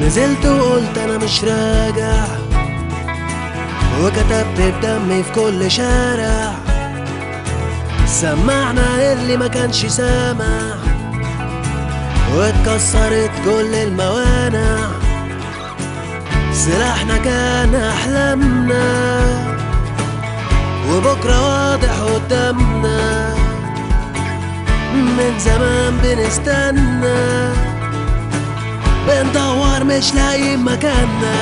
نزلت وقلت انا مش راجع وكتبت بدمي في كل شارع سمعنا اللي ما كانش سامع واتكسرت كل الموانع سلاحنا كان احلامنا وبكره واضح قدامنا من زمان بنستنى بندور مش لاقيين مكاننا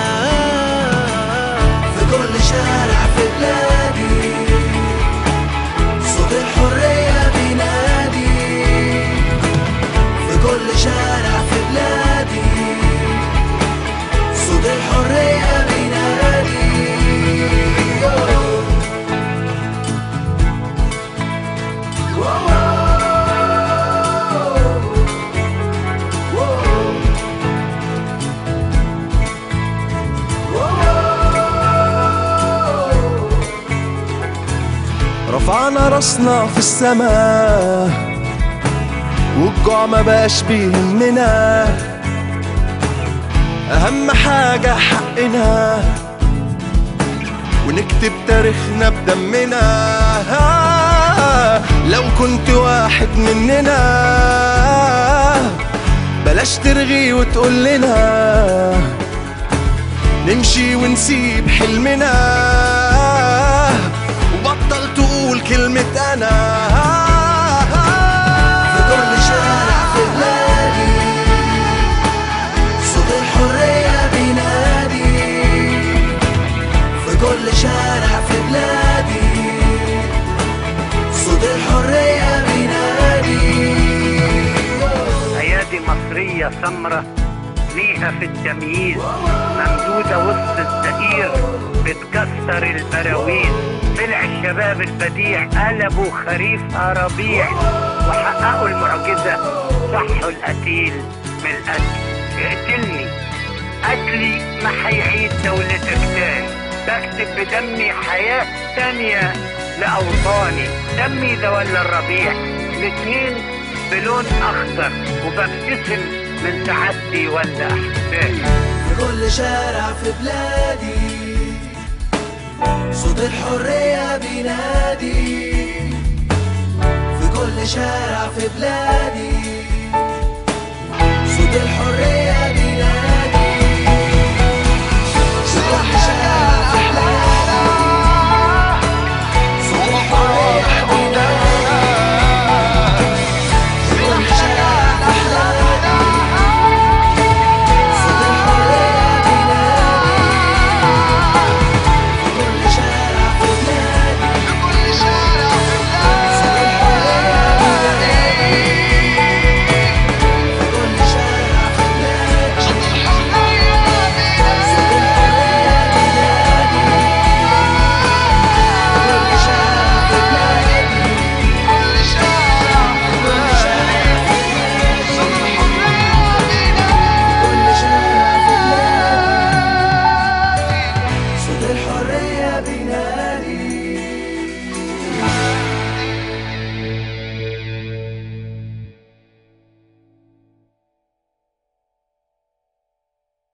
في كل شارع في بلادي صوت الحرية بينادي في كل شارع في بلادي صوت الحرية بينادي رفعنا راسنا في السماء والجوع ما بقاش بيهمنا اهم حاجة حقنا ونكتب تاريخنا بدمنا لو كنت واحد مننا بلاش ترغي وتقول لنا نمشي ونسيب حلمنا وبطل تقول كلمة أنا في كل شارع في بلادي صوت الحرية بينادي في كل شارع في بلادي صوت الحرية بينادي ايادي مصرية سمرة ليها في التمييز ممدودة وسط الزئير بتكسر البراويز طلع الشباب البديع قلبوا خريفها ربيع وحققوا المعجزة صحوا القتيل من القتل اقتلني قتلي ما هيعيد دولتك تاني بكتب بدمي حياة تانية لأوطاني دمي ده ولا الربيع الاتنين بلون أخضر وببتسم من سعادتي ولا إحساسي في كل شارع في بلادي صوت الحرية بينادي في كل شارع في بلادي